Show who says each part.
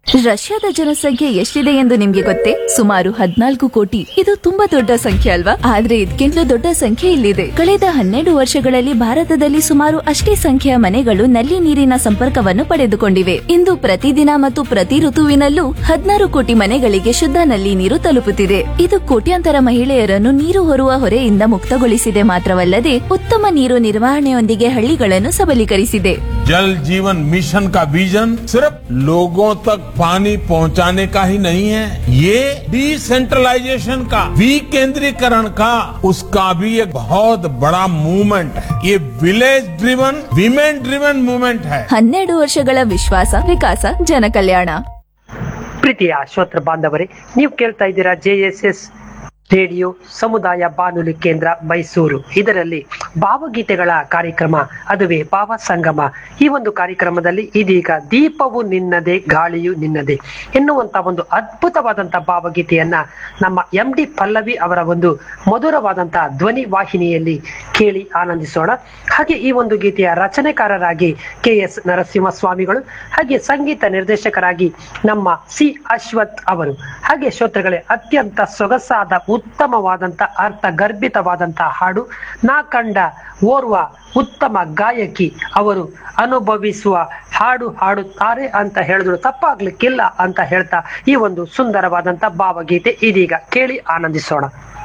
Speaker 1: ರಷ್ಯಾದ ಜನಸಂಖ್ಯೆ ಎಷ್ಟಿದೆ ಎಂದು ನಿಮ್ಗೆ ಗೊತ್ತೇ ಸುಮಾರು ಹದ್ನಾಲ್ಕು ಕೋಟಿ ಇದು ತುಂಬಾ ದೊಡ್ಡ ಸಂಖ್ಯೆ ಅಲ್ವಾ ಆದ್ರೆ ಇದಕ್ಕಿಂತಲೂ ದೊಡ್ಡ ಸಂಖ್ಯೆ ಇಲ್ಲಿದೆ ಕಳೆದ ಹನ್ನೆರಡು ವರ್ಷಗಳಲ್ಲಿ ಭಾರತದಲ್ಲಿ ಸುಮಾರು ಅಷ್ಟೇ ಸಂಖ್ಯೆಯ ಮನೆಗಳು ನಲ್ಲಿ ನೀರಿನ ಸಂಪರ್ಕವನ್ನು ಪಡೆದುಕೊಂಡಿವೆ ಇಂದು ಪ್ರತಿದಿನ ಮತ್ತು ಪ್ರತಿ ಋತುವಿನಲ್ಲೂ ಹದಿನಾರು ಕೋಟಿ ಮನೆಗಳಿಗೆ ಶುದ್ಧ ನಲ್ಲಿ ನೀರು ತಲುಪುತ್ತಿದೆ ಇದು ಕೋಟ್ಯಾಂತರ ಮಹಿಳೆಯರನ್ನು ನೀರು ಹೊರುವ ಹೊರೆಯಿಂದ ಮುಕ್ತಗೊಳಿಸಿದೆ ಮಾತ್ರವಲ್ಲದೆ ಉತ್ತಮ ನೀರು ನಿರ್ವಹಣೆಯೊಂದಿಗೆ ಹಳ್ಳಿಗಳನ್ನು ಸಬಲೀಕರಿಸಿದೆ
Speaker 2: जल जीवन मिशन का विजन सिर्फ लोगों तक पानी पहुंचाने का ही नहीं है ये डिसेंट्रलाइजेशन का विकेंद्रीकरण का उसका भी एक बहुत बड़ा मूवमेंट है ये village driven women driven movement है
Speaker 1: ಹನ್ನೆರಡು ವರ್ಷಗಳ ವಿಶ್ವಾಸ ವಿಕಾಸ ಜನಕಲ್ಯಾಣ
Speaker 3: ಪ್ರೀತಿಯ ಶ್ರೋತೃ ಬಾಂಧವರೇ ನೀವು ಕೇಳ್ತಾ ಇದ್ದೀರಾ ಜೆ ಎಸ್ ಎಸ್ ರೇಡಿಯೋ ಸಮುದಾಯ ಬಾನುಲಿ ಕೇಂದ್ರ ಮೈಸೂರು ಇದರಲ್ಲಿ ಭಾವಗೀತೆಗಳ ಕಾರ್ಯಕ್ರಮ ಅದುವೇ ಭಾವ ಸಂಗಮ ಈ ಒಂದು ಕಾರ್ಯಕ್ರಮದಲ್ಲಿ ಇದೀಗ ದೀಪವು ನಿನ್ನದೇ ಗಾಳಿಯು ನಿನ್ನದೇ ಎನ್ನುವಂತ ಒಂದು ಅದ್ಭುತವಾದಂತ ಭಾವಗೀತೆಯನ್ನ ನಮ್ಮ ಎಂ ಡಿ ಪಲ್ಲವಿ ಅವರ ಒಂದು ಮಧುರವಾದಂತ ಧ್ವನಿ ವಾಹಿನಿಯಲ್ಲಿ ಕೇಳಿ ಆನಂದಿಸೋಣ ಹಾಗೆ ಈ ಒಂದು ಗೀತೆಯ ರಚನೆಕಾರರಾಗಿ ಕೆ ಎಸ್ ನರಸಿಂಹ ಸ್ವಾಮಿಗಳು ಹಾಗೆ ಸಂಗೀತ ನಿರ್ದೇಶಕರಾಗಿ ನಮ್ಮ ಸಿ ಅಶ್ವಥ್ ಅವರು ಹಾಗೆ ಶ್ರೋತೃಗಳೇ ಅತ್ಯಂತ ಸೊಗಸಾದ ಉತ್ತಮವಾದಂತ ಅರ್ಥ ಗರ್ಭಿತವಾದಂತ ಹಾಡು ನಾ ಕಂಡ ಓರ್ವ ಉತ್ತಮ ಗಾಯಕಿ ಅವರು ಅನುಭವಿಸುವ ಹಾಡು ಹಾಡುತ್ತಾರೆ ಅಂತ ಹೇಳಿದ್ರು ತಪ್ಪಾಗ್ಲಿಕ್ಕಿಲ್ಲ ಅಂತ ಹೇಳ್ತಾ ಈ ಒಂದು ಸುಂದರವಾದಂತ ಭಾವಗೀತೆ ಇದೀಗ ಕೇಳಿ ಆನಂದಿಸೋಣ